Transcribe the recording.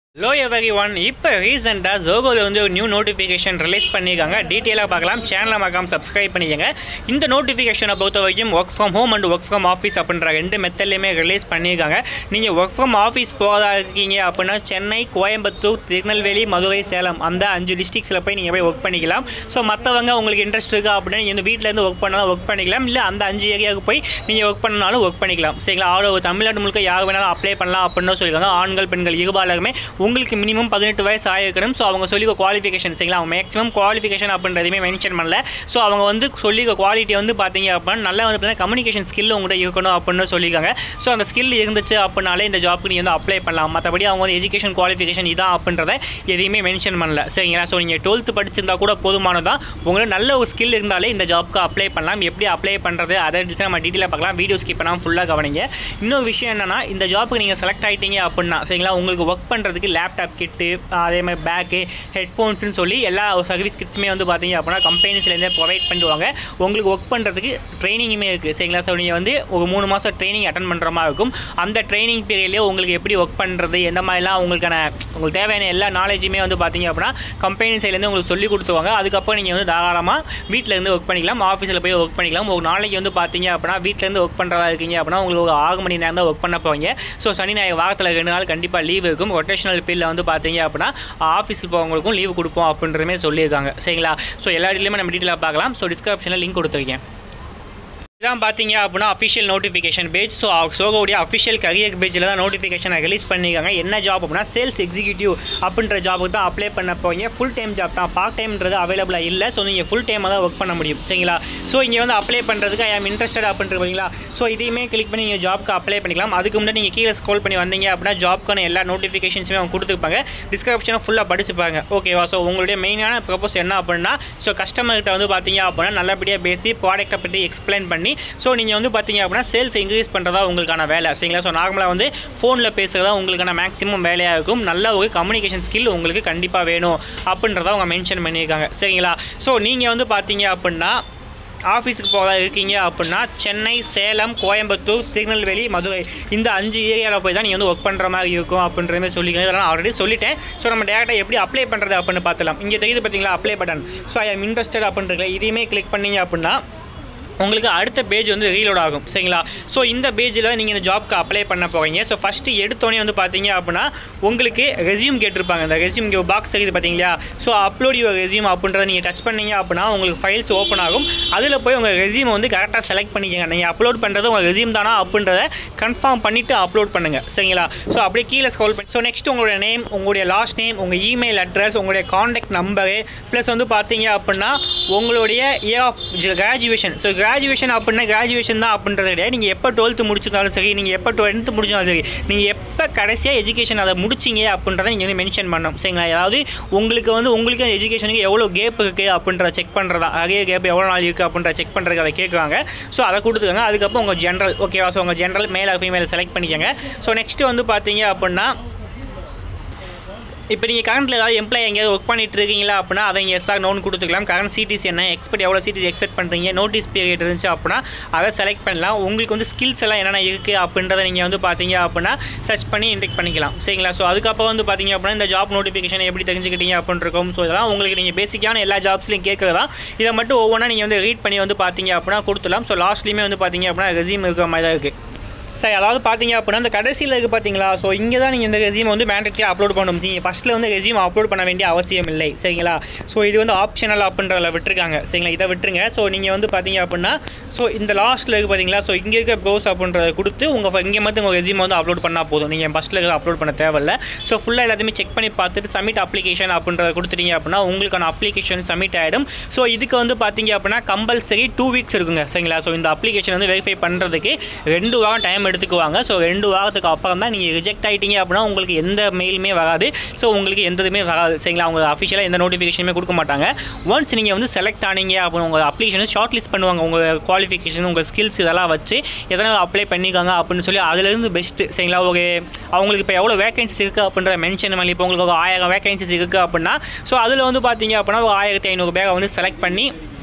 low every one இப்போ ரீசெண்டாக ஜோகோவில் வந்து ஒரு நியூ நோட்டிஃபிகேஷன் ரிலீஸ் பண்ணியிருக்காங்க டீட்டெயிலாக பார்க்கலாம் சேனலை மறக்காம சப்ஸ்கிரைப் பண்ணிக்கங்க இந்த நோட்டிஃபிகேஷனை பொறுத்த வரைக்கும் work from home and work from office அப்படின்ற ரெண்டு மெத்தட்லையுமே ரிலீஸ் பண்ணியிருக்காங்க நீங்கள் ஒர்க் ஃப்ரம் ஆஃபீஸ் போகிறதா இருக்கீங்க அப்படின்னா சென்னை கோயம்புத்தூர் திருநெல்வேலி மதுரை சேலம் அந்த அஞ்சு டிஸ்ட்ரிக்ஸில் போய் நீங்கள் போய் ஒர்க் பண்ணிக்கலாம் ஸோ மற்றவங்க உங்களுக்கு இன்ட்ரெஸ்ட் இருக்கா அப்படின்னா நீங்கள் வந்து வீட்டிலேருந்து ஒர்க் பண்ணாலும் ஒர்க் பண்ணிக்கலாம் இல்லை அந்த அஞ்சு ஏரியாவுக்கு போய் நீங்கள் ஒர்க் பண்ணாலும் ஒர்க் பண்ணிக்கலாம் சரிங்களா ஆல் ஓவர் தமிழ்நாடு முழுக்க யார் வேணாலும் அப்ளை பண்ணலாம் அப்படின்னு சொல்லியிருக்காங்க ஆண்கள் பெண்கள் இருபாலருமே உங்களுக்கு மினிமம் பதினெட்டு வயசு ஆகிருக்கணும் ஸோ அவங்க சொல்லி குவாலிஃபிகேஷன் சரிங்களா அவங்க மேக்ஸிமம் குவாலிஃபிகேஷன் அப்படின்றதையுமே மென்ஷன் பண்ணல ஸோ அவங்க வந்து சொல்லி குவாலிட்டி வந்து பார்த்தீங்க அப்படின்னா நல்லா வந்து பார்த்தீங்கன்னா கம்யூனிகேஷன் ஸ்கில் உங்கள்கிட்ட இருக்கணும் அப்படின்னு சொல்லியிருக்காங்க ஸோ அந்த ஸ்கில் இருந்துச்சு அப்படின்னாலே இந்த ஜாப்க்கு நீங்கள் வந்து அப்ளை பண்ணலாம் மற்றபடி அவங்க வந்து எஜுகேஷன் குவாலிஃபிகேஷன் இதான் அப்படின்றத எதையுமே மென்ஷன் பண்ணல சரிங்களா ஸோ நீங்கள் டுவெல்த்து படிச்சிருந்தா கூட போதுமானதான் உங்களுக்கு நல்ல ஒரு ஸ்கில் இருந்தாலே இந்த ஜாப்க்கு அப்ளை பண்ணலாம் எப்படி அப்ளை பண்ணுறது அதை டீட்டெயில் நம்ம டீட்டெயிலாக பார்க்கலாம் வீடியோ ஸ்கிப் பண்ணாமல் ஃபுல்லாக கவனிங்க இன்னொரு விஷயம் என்னன்னா இந்த ஜாப்புக்கு நீங்கள் செலக்ட் ஆகிட்டீங்க அப்படின்னா சரிங்களா உங்களுக்கு ஒர்க் பண்ணுறதுக்கு லேப்டாப் கிட்டு அதே மாதிரி பேக்கு ஹெட்ஃபோன்ஸ்னு சொல்லி எல்லா சர்வீஸ் கிட்ஸுமே வந்து பார்த்தீங்க அப்படின்னா கம்பெனிஸ்லேருந்தே ப்ரொவைட் பண்ணுவாங்க உங்களுக்கு ஒர்க் பண்ணுறதுக்கு ட்ரைனிங்குமே இருக்குது சரிங்களா ஸோ நீங்கள் வந்து ஒரு மூணு மாதம் ட்ரைனிங் அட்டன் பண்ணுற மாதிரி இருக்கும் அந்த ட்ரைனிங் பீரியட்லேயே உங்களுக்கு எப்படி ஒர்க் பண்ணுறது எந்த மாதிரிலாம் உங்களுக்கான உங்களுக்கு தேவையான எல்லா நாலேஜுமே வந்து பார்த்தீங்க அப்படின்னா கம்பெனி சைட்லேருந்து உங்களுக்கு சொல்லி கொடுத்துருவாங்க அதுக்கப்புறம் நீங்கள் வந்து தாராளமாக வீட்டில் இருந்து ஒர்க் பண்ணிக்கலாம் ஆஃபீஸில் போய் ஒர்க் பண்ணிக்கலாம் ஒரு நாளைக்கு வந்து பார்த்தீங்க அப்படின்னா வீட்டிலேருந்து ஒர்க் பண்ணுறதா இருக்கீங்க அப்படின்னா உங்களுக்கு ஒரு ஆறு மணி நேரம் தான் ஒர்க் பண்ண போவீங்க ஸோ சனி ஞாயிறு வாரத்தில் ரெண்டு நாள் கண்டிப்பாக லீவ் இருக்கும் ரொட்டேஷனல் பீரியடில் வந்து பார்த்தீங்க அப்படின்னா ஆஃபீஸில் போகிறவங்களுக்கும் லீவ் கொடுப்போம் அப்படின்றதுமே சொல்லியிருக்காங்க சரிங்களா ஸோ எல்லா டீட்டெயிலுமே நம்ம டீட்டெயிலாக பார்க்கலாம் ஸோ டிஸ்கிரிப்ஷனில் லிங்க் கொடுத்துருக்கேன் இதான் பார்த்தீங்க அப்படின்னா அஃபிஷியல் நோட்டிஃபிகேஷன் பேஜ் ஸோ சோகோடைய அஃபிஷியல் கரியர் பேஜில் தான் நோட்டிஃபிகேஷனை ரிலீஸ் பண்ணியிருக்காங்க என்ன ஜாப் அப்படின்னா சேல்ஸ் எக்ஸிக்யூட்டிவ் அப்படின்ற ஜாபுக்கு தான் அப்ளை பண்ண போறீங்க ஃபுல் டைம் ஜாப் தான் பார்ட் டைம்ன்றது அவைலபிளாக இல்லை ஸோ நீங்கள் ஃபுல் டைமாக தான் ஒர்க் பண்ண முடியும் சரிங்களா ஸோ இங்கே வந்து அப்ளை பண்ணுறதுக்கு ஐ ஆம் இன்ட்ரெஸ்டட் அப்படின்றீங்களா ஸோ இதையுமே கிளிக் பண்ணி நீங்கள் ஜாப்க்கு அப்ளை பண்ணிக்கலாம் அதுக்கு முன்னாடி நீங்கள் கீழே ஸ்க்ரோல் பண்ணி வந்தீங்க அப்படின்னா ஜாப்க்கான எல்லா நோட்டிஃபிகேஷன்ஸுமே அவங்க கொடுத்துருப்பாங்க டிஸ்கிரிப்ஷனை ஃபுல்லாக படிச்சுப்பாங்க ஓகேவா ஸோ உங்களுடைய மெயினான ப்ரப்போஸ் என்ன அப்படின்னா ஸோ கஸ்டமர்கிட்ட வந்து பார்த்தீங்க அப்படின்னா நல்லபடியாக பேசி ப்ராடக்ட்டை பற்றி எக்ஸ்பிளைன் பண்ணி ஸோ நீங்கள் வந்து பார்த்தீங்க அப்படின்னா சேல்ஸ் இன்க்ரீஸ் பண்ணுறதா உங்களுக்கான வேலை சரிங்களா ஸோ நார்மலாக வந்து ஃபோனில் பேசுகிறதா உங்களுக்கான மேக்ஸிமம் வேலையாக இருக்கும் நல்ல ஒரு கம்யூனிகேஷன் ஸ்கில் உங்களுக்கு கண்டிப்பாக வேணும் அப்படின்றத அவங்க மென்ஷன் பண்ணியிருக்காங்க சரிங்களா ஸோ நீங்கள் வந்து பார்த்தீங்க அப்படின்னா ஆஃபீஸுக்கு போகிறதா இருக்கீங்க அப்படின்னா சென்னை சேலம் கோயம்புத்தூர் திருநெல்வேலி மதுரை இந்த அஞ்சு ஏரியாவில் போய் தான் நீங்கள் வந்து ஒர்க் பண்ணுற மாதிரி இருக்கும் அப்படின்ற மாதிரி சொல்லிக்கிறேன் இதெல்லாம் ஆல்ரெடி சொல்லிட்டேன் ஸோ நம்ம டேரெக்டாக எப்படி அப்ளை பண்ணுறது அப்படின்னு பார்த்துலாம் இங்கே தெரியுது பார்த்தீங்களா apply button so I am interested அப்படின்றதுல இதையுமே கிளிக் பண்ணீங்க அப்படின்னா உங்களுக்கு அடுத்த பேஜ் வந்து ரீலோட் ஆகும் சரிங்களா ஸோ இந்த பேஜில் நீங்கள் இந்த ஜாப்க்கு அப்ளை பண்ண போகிறீங்க ஸோ ஃபஸ்ட்டு எடுத்தோடனே வந்து பார்த்தீங்க அப்படின்னா உங்களுக்கு ரெஸ்யூம் கேட்டிருப்பாங்க இந்த ரெஸ்யூம் பாக்ஸ் தெரியுது பார்த்தீங்களா ஸோ அப்லோட் யுவர் ரெஸ்யூம் அப்படின்றத நீங்கள் டச் பண்ணீங்க அப்படின்னா உங்களுக்கு ஃபைல்ஸ் ஓப்பன் ஆகும் அதில் போய் உங்கள் ரெஸ்யூமை வந்து கரெக்டாக செலக்ட் பண்ணிக்கங்க நீங்கள் அப்லோட் பண்ணுறது உங்கள் ரெஸ்யூம் தானா அப்படின்றத கன்ஃபார்ம் பண்ணிவிட்டு அப்லோட் பண்ணுங்கள் சரிங்களா ஸோ அப்படியே கீழே ஸ்க்ரோல் பண்ணி ஸோ நெக்ஸ்ட் உங்களுடைய நேம் உங்களுடைய லாஸ்ட் நேம் உங்கள் இமெயில் அட்ரஸ் உங்களுடைய காண்டாக்ட் நம்பரு ப்ளஸ் வந்து பார்த்தீங்க அப்படின்னா உங்களுடைய year of graduation so graduation அப்படின்னா கிராஜுவேஷன் தான் அப்படின்றத கிடையாது நீங்கள் எப்போ டுவெல்த்து முடிச்சிருந்தாலும் சரி நீங்கள் எப்போ டென்த்து முடிச்சிருந்தாலும் சரி நீங்கள் எப்போ கடைசியாக எஜுகேஷன் அதை முடிச்சிங்க அப்படின்றத நீங்கள் வந்து மென்ஷன் பண்ணணும் சரிங்களா அதாவது உங்களுக்கு வந்து உங்களுக்கு அந்த எஜுகேஷனுக்கு எவ்வளோ கேப் இருக்குது அப்படின்றத செக் பண்ணுறதா நிறைய கேப் எவ்வளோ நாள் இருக்குது அப்படின்ற செக் பண்ணுறதுக்கு அதை கேட்குறாங்க ஸோ அதை கொடுத்துக்கோங்க அதுக்கப்புறம் உங்கள் ஜென்ரல் ஓகேவா ஸோ உங்கள் ஜென்ரல் மேல் ஃபீமேல் செலக்ட் பண்ணிக்கோங்க ஸோ நெக்ஸ்ட்டு வந்து பார்த்தீங்க அப்படின்னா இப்போ நீங்கள் கரண்ட்டில் ஏதாவது எம்ப்ளாய் எங்கேயாவது ஒர்க் பண்ணிட்டு இருக்கீங்களா அப்படின்னா அதை இங்கே எஸ்ஆர் நோன் கொடுத்துக்கலாம் கரண்ட் சிடிசி என்ன எக்ஸ்பெக்ட் எவ்வளோ சிடிசி எக்ஸ்பெக்ட் பண்ணுறீங்க நோட்டீஸ் பீரியட் இருந்துச்சு அப்படின்னா அதை செலக்ட் பண்ணலாம் உங்களுக்கு வந்து ஸ்கில்ஸ் எல்லாம் என்னென்ன இருக்குது அப்படின்றத நீங்கள் வந்து பார்த்தீங்க அப்படின்னா சர்ச் பண்ணி இன்டெக்ட் பண்ணிக்கலாம் சரிங்களா ஸோ அதுக்கப்புறம் வந்து பார்த்தீங்க அப்படின்னா இந்த ஜாப் நோட்டிஃபிகேஷன் எப்படி தெரிஞ்சுக்கிட்டீங்க அப்படின்னு இருக்கும் ஸோ இதெல்லாம் உங்களுக்கு நீங்கள் பேசிக்கான எல்லா ஜாப்ஸ்லையும் கேட்குறதா இதை மட்டும் ஒவ்வொன்றா நீங்கள் வந்து ரீட் பண்ணி வந்து பார்த்தீங்க அப்படின்னா கொடுத்துலாம் ஸோ லாஸ்ட்லேயுமே வந்து பார்த்தீங்க அப்படின்னா ரெசியூம் இருக்கிற மாதிரி தான் இருக்குது சார் அதாவது பார்த்தீங்க அப்படின்னா இந்த கடைசியில் இருக்குது பார்த்தீங்களா ஸோ இங்கே தான் நீங்கள் இந்த ரெசியூம் வந்து மேண்டட்லி அப்லோட் பண்ணணும் நீங்கள் ஃபஸ்ட்டில் வந்து ரெசியூம் அப்லோட் பண்ண வேண்டிய அவசியம் இல்லை சரிங்களா ஸோ இது வந்து ஆப்ஷனல் அப்படின்றதில் விட்டுருக்காங்க சரிங்களா இதை விட்டுருங்க ஸோ நீங்கள் வந்து பார்த்தீங்க அப்படின்னா ஸோ இந்த லாஸ்ட்டில் இருக்குது பார்த்தீங்களா ஸோ இங்கே இருக்க ப்ரோஸ் அப்படின்றத கொடுத்து உங்கள் இங்கே மட்டும் உங்கள் ரெசியூம் வந்து அப்லோட் பண்ணால் போதும் நீங்கள் ஃபஸ்ட்டில் இருக்கிறத அப்லோட் பண்ண தேவையில்ல ஸோ ஃபுல்லாக எல்லாத்தையுமே செக் பண்ணி பார்த்துட்டு சப்மிட் அப்ளிகேஷன் அப்படின்றத கொடுத்துட்டீங்க அப்படின்னா உங்களுக்கான அப்ளிகேஷன் சப்மிட் ஆகிடும் ஸோ இதுக்கு வந்து பார்த்தீங்க அப்படின்னா கம்பல்சரி டூ வீக்ஸ் இருக்குங்க சரிங்களா ஸோ இந்த அப்ளிகேஷன் வந்து வெரிஃபை பண்ணுறதுக்கு ரெண்டு வாரம் டைம் எடுத்துக்குவாங்க ஸோ ரெண்டு வாரத்துக்கு அப்புறம் தான் நீங்கள் ரிஜெக்ட் ஆகிட்டீங்க அப்படின்னா உங்களுக்கு எந்த மெயிலுமே வராது ஸோ உங்களுக்கு எந்த இதுவுமே வராது சரிங்களா அவங்க அஃபிஷியலாக எந்த நோட்டிஃபிகேஷனுமே கொடுக்க மாட்டாங்க ஒன்ஸ் நீங்கள் வந்து செலக்ட் ஆனீங்க அப்புறம் உங்கள் அப்ளிகேஷன் ஷார்ட் லிஸ்ட் பண்ணுவாங்க உங்கள் குவாலிஃபிகேஷன் உங்கள் ஸ்கில்ஸ் இதெல்லாம் வச்சு எதனால் அப்ளை பண்ணிக்காங்க அப்படின்னு சொல்லி அதுலேருந்து பெஸ்ட்டு சரிங்களா ஒரு அவங்களுக்கு இப்போ எவ்வளோ வேகன்சிஸ் இருக்குது அப்படின்ற மென்ஷன் பண்ணி இப்போ உங்களுக்கு ஒரு ஆயிரம் வேகன்சிஸ் இருக்குது அப்படின்னா ஸோ அதில் வந்து பார்த்தீங்க அப்படின்னா ஒரு ஆயிரத்தி ஐநூறு பேரை வந்து செலக்ட் பண்ணி